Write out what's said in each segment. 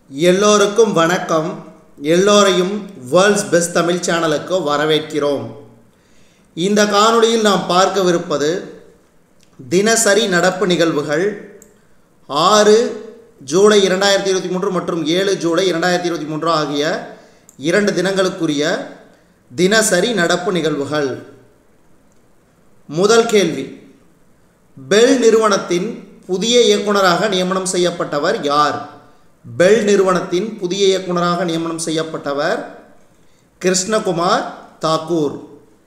எல்லோருக்கும் வணக்கம் எல்லோரையும் வேர்ல்ட்ஸ் பெஸ்ட் தமிழ் சேனலுக்கு வரவேற்கிறோம் இந்த காணொளியில் நாம் பார்க்கவிருப்பது தினசரி நடப்பு நிகழ்வுகள் ஆறு ஜூலை இரண்டாயிரத்தி இருபத்தி மூன்று மற்றும் ஏழு ஜூலை இரண்டாயிரத்தி இருபத்தி மூன்று ஆகிய இரண்டு தினங்களுக்குரிய தினசரி நடப்பு நிகழ்வுகள் முதல் கேள்வி பெல் நிறுவனத்தின் புதிய இயக்குனராக நியமனம் செய்யப்பட்டவர் யார் பெல் நிறுவனத்தின் புதிய இயக்குனராக நியமனம் செய்யப்பட்டவர் கிருஷ்ணகுமார் தாக்கூர்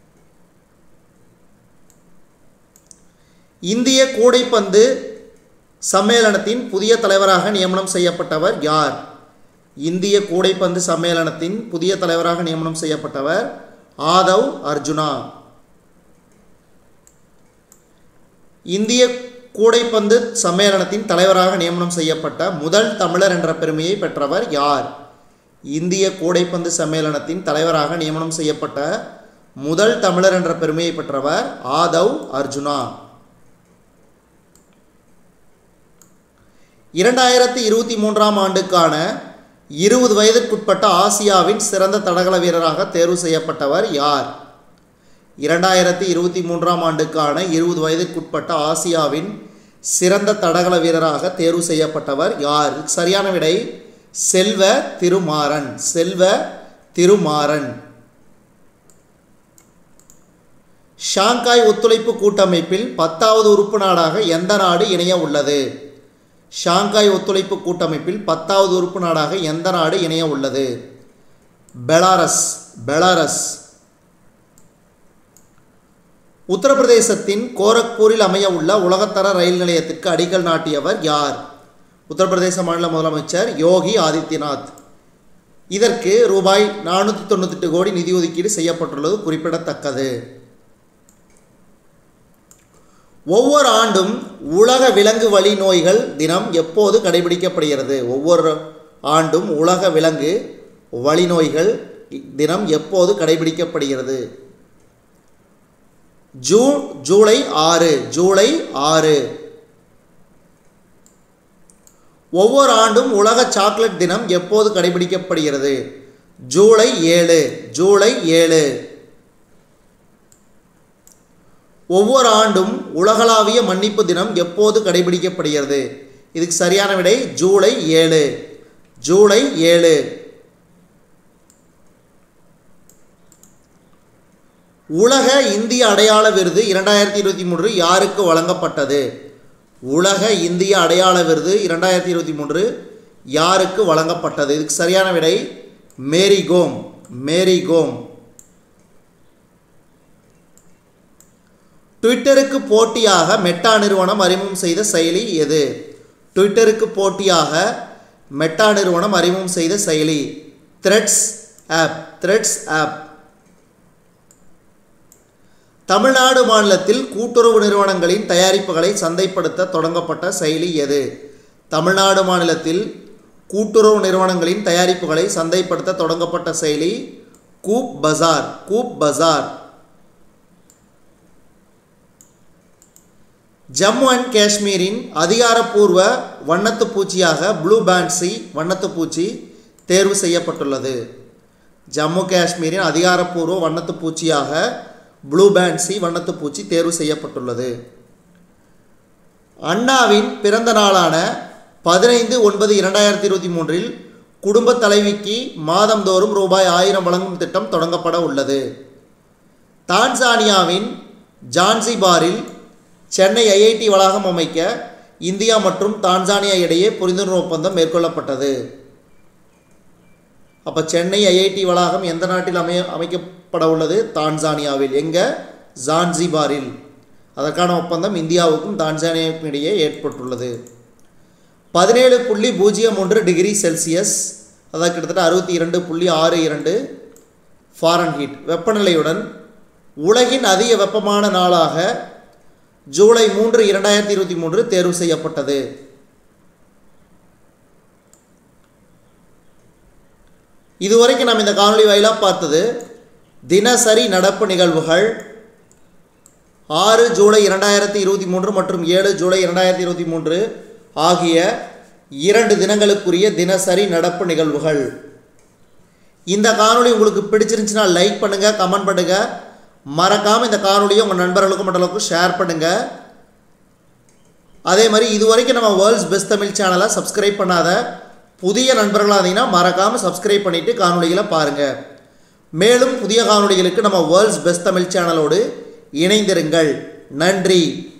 இந்திய கூடைப்பந்து சம்மேளனத்தின் புதிய தலைவராக நியமனம் செய்யப்பட்டவர் யார் இந்திய கூடைப்பந்து சம்மேளனத்தின் புதிய தலைவராக நியமனம் செய்யப்பட்டவர் ஆதவ் அர்ஜுனா இந்திய கூடைப்பந்து சம்மேளனத்தின் தலைவராக நியமனம் செய்யப்பட்ட முதல் தமிழர் என்ற பெருமையை பெற்றவர் யார் இந்திய கூடைப்பந்து சம்மேளனத்தின் தலைவராக நியமனம் செய்யப்பட்ட முதல் தமிழர் என்ற பெருமையை பெற்றவர் ஆதவ் அர்ஜுனா இரண்டாயிரத்தி இருபத்தி மூன்றாம் ஆண்டுக்கான இருபது வயதிற்குட்பட்ட ஆசியாவின் சிறந்த தடகள வீரராக தேர்வு செய்யப்பட்டவர் யார் இரண்டாயிரத்தி இருபத்தி மூன்றாம் ஆண்டுக்கான இருபது வயதிற்குட்பட்ட ஆசியாவின் சிறந்த தடகள வீரராக தேர்வு செய்யப்பட்டவர் யார் இதுக்கு சரியான விடை செல்வ திருமாறன் செல்வ திருமாறன் ஷாங்காய் ஒத்துழைப்பு கூட்டமைப்பில் பத்தாவது உறுப்பு நாடாக எந்த நாடு இணைய உள்ளது ஷாங்காய் ஒத்துழைப்பு கூட்டமைப்பில் பத்தாவது உறுப்பு நாடாக எந்த நாடு இணைய உள்ளது பெலாரஸ் பெலாரஸ் உத்தரப்பிரதேசத்தின் கோரக்பூரில் அமைய உள்ள உலகத்தர ரயில் நிலையத்திற்கு அடிக்கல் நாட்டியவர் யார் உத்தரப்பிரதேச மாநில முதலமைச்சர் யோகி ஆதித்யநாத் இதற்கு ரூபாய் நானூற்றி தொண்ணூத்தெட்டு கோடி நிதி ஒதுக்கீடு செய்யப்பட்டுள்ளது குறிப்பிடத்தக்கது ஒவ்வொரு ஆண்டும் உலக விலங்கு வழி நோய்கள் தினம் எப்போது கடைபிடிக்கப்படுகிறது ஒவ்வொரு ஆண்டும் உலக விலங்கு வழி நோய்கள் தினம் எப்போது கடைபிடிக்கப்படுகிறது ஜூன் ஜூலை ஆறு ஜூலை ஆறு ஒவ்வொரு ஆண்டும் உலக சாக்லேட் தினம் எப்போது கடைபிடிக்கப்படுகிறது ஜூலை ஏழு ஜூலை ஏழு ஒவ்வொரு ஆண்டும் உலகளாவிய மன்னிப்பு தினம் எப்போது கடைபிடிக்கப்படுகிறது இதுக்கு சரியான விடை ஜூலை ஏழு ஜூலை ஏழு உலக இந்திய அடையாள விருது இரண்டாயிரத்தி இருபத்தி மூன்று யாருக்கு வழங்கப்பட்டது உலக இந்திய அடையாள விருது இரண்டாயிரத்தி இருபத்தி மூன்று யாருக்கு வழங்கப்பட்டது இதுக்கு சரியான விடை மேரி கோம் மேரி கோம் ட்விட்டருக்கு போட்டியாக மெட்டா நிறுவனம் அறிமுகம் செய்த செயலி எது ட்விட்டருக்கு போட்டியாக மெட்டா நிறுவனம் அறிமுகம் செய்த செயலி threads app threads app Tamil Nadu மாநிலத்தில் கூட்டுறவு நிறுவனங்களின் தயாரிப்புகளை சந்தைப்படுத்த தொடங்கப்பட்ட செயலி எது தமிழ்நாடு மாநிலத்தில் கூட்டுறவு நிறுவனங்களின் தயாரிப்புகளை சந்தைப்படுத்த தொடங்கப்பட்ட செயலி கூப் பஜார் கூப் பஜார் ஜம்மு அண்ட் காஷ்மீரின் அதிகாரப்பூர்வ வண்ணத்து பூச்சியாக ப்ளூ பேண்ட்ஸி வண்ணத்து பூச்சி தேர்வு செய்யப்பட்டுள்ளது ஜம்மு காஷ்மீரின் அதிகாரப்பூர்வ வண்ணத்து பூச்சியாக ப்ளூ பேண்ட்ஸி வண்ணத்து பூச்சி தேர்வு செய்யப்பட்டுள்ளது அண்ணாவின் பிறந்த நாளான பதினைந்து ஒன்பது இரண்டாயிரத்தி இருபத்தி மூன்றில் குடும்ப தலைவிக்கு மாதந்தோறும் ரூபாய் ஆயிரம் வழங்கும் திட்டம் தொடங்கப்பட உள்ளது தான்சானியாவின் ஜான்சிபாரில் சென்னை ஐஐடி வளாகம் அமைக்க இந்தியா மற்றும் தான்சானியா இடையே புரிந்துணர்வு ஒப்பந்தம் மேற்கொள்ளப்பட்டது அப்போ சென்னை ஐஐடி வளாகம் எந்த நாட்டில் அமைய அமைக்கப்பட உள்ளது தான்சானியாவில் எங்கே ஜான்சிபாரில் அதற்கான ஒப்பந்தம் இந்தியாவுக்கும் தான்சானியாவுக்கும் இடையே ஏற்பட்டுள்ளது பதினேழு புள்ளி பூஜ்ஜியம் ஒன்று டிகிரி செல்சியஸ் அதாவது கிட்டத்தட்ட அறுபத்தி இரண்டு புள்ளி ஆறு இரண்டு ஃபாரன்ஹீட் வெப்பநிலையுடன் உலகின் அதிக வெப்பமான நாளாக ஜூலை மூன்று இரண்டாயிரத்தி இருபத்தி மூன்று தேர்வு செய்யப்பட்டது இதுவரைக்கும் நாம் இந்த காணொலி வாயிலாக பார்த்தது தினசரி நடப்பு நிகழ்வுகள் ஆறு ஜூலை இரண்டாயிரத்தி இருபத்தி மூன்று மற்றும் ஏழு ஜூலை இரண்டாயிரத்தி இருபத்தி மூன்று ஆகிய இரண்டு தினங்களுக்குரிய தினசரி நடப்பு நிகழ்வுகள் இந்த காணொளி உங்களுக்கு பிடிச்சிருந்துச்சுன்னா லைக் பண்ணுங்கள் கமெண்ட் பண்ணுங்கள் மறக்காமல் இந்த காணொலியை உங்கள் நண்பர்களுக்கும் மற்றளவுக்கும் ஷேர் பண்ணுங்கள் அதே மாதிரி இது வரைக்கும் நம்ம வேர்ல்ட்ஸ் பெஸ்ட் தமிழ் சேனலை சப்ஸ்கிரைப் பண்ணாத புதிய நண்பர்களாக இருந்தீங்கன்னா மறக்காமல் சப்ஸ்கிரைப் பண்ணிவிட்டு காணொளிகளை பாருங்கள் மேலும் புதிய காணொளிகளுக்கு நம்ம வேர்ல்ட்ஸ் பெஸ்ட் தமிழ் சேனலோடு இணைந்திருங்கள் நன்றி